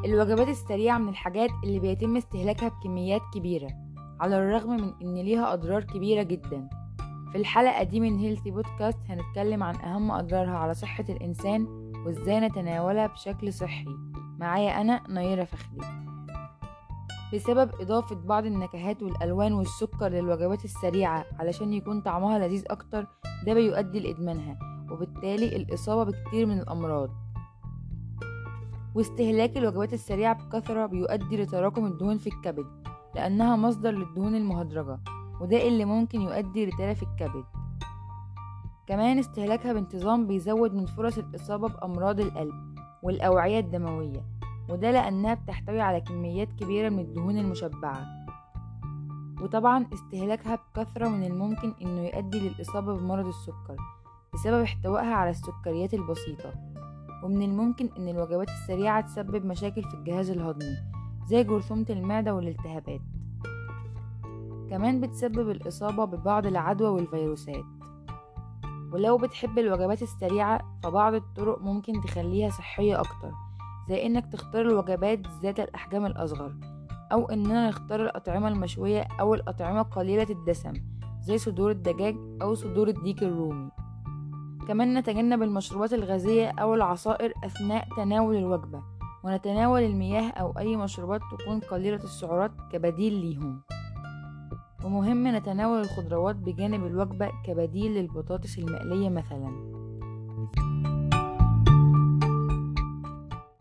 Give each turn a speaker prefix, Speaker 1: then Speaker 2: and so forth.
Speaker 1: الوجبات السريعة من الحاجات اللي بيتم استهلاكها بكميات كبيرة على الرغم من إن ليها أضرار كبيرة جدا في الحلقة دي من هيلثي بودكاست هنتكلم عن أهم أضرارها على صحة الإنسان وإزاي نتناولها بشكل صحي معايا أنا نيرة فخري بسبب إضافة بعض النكهات والألوان والسكر للوجبات السريعة علشان يكون طعمها لذيذ أكتر ده بيؤدي لإدمانها وبالتالي الإصابة بكتير من الأمراض واستهلاك الوجبات السريعة بكثرة بيؤدي لتراكم الدهون في الكبد لأنها مصدر للدهون المهدرجة وده اللي ممكن يؤدي لتلف الكبد كمان استهلاكها بانتظام بيزود من فرص الإصابة بأمراض القلب والأوعية الدموية وده لأنها بتحتوي على كميات كبيرة من الدهون المشبعة وطبعا استهلاكها بكثرة من الممكن إنه يؤدي للإصابة بمرض السكر بسبب احتوائها على السكريات البسيطة ومن الممكن إن الوجبات السريعة تسبب مشاكل في الجهاز الهضمي زي جرثومة المعدة والالتهابات كمان بتسبب الإصابة ببعض العدوى والفيروسات ولو بتحب الوجبات السريعة فبعض الطرق ممكن تخليها صحية أكتر زي إنك تختار الوجبات ذات الأحجام الأصغر أو إننا نختار الأطعمة المشوية أو الأطعمة قليلة الدسم زي صدور الدجاج أو صدور الديك الرومي كمان نتجنب المشروبات الغازية أو العصائر أثناء تناول الوجبة ونتناول المياه أو أي مشروبات تكون قليلة السعرات كبديل ليهم ومهم نتناول الخضروات بجانب الوجبة كبديل للبطاطس المقلية مثلا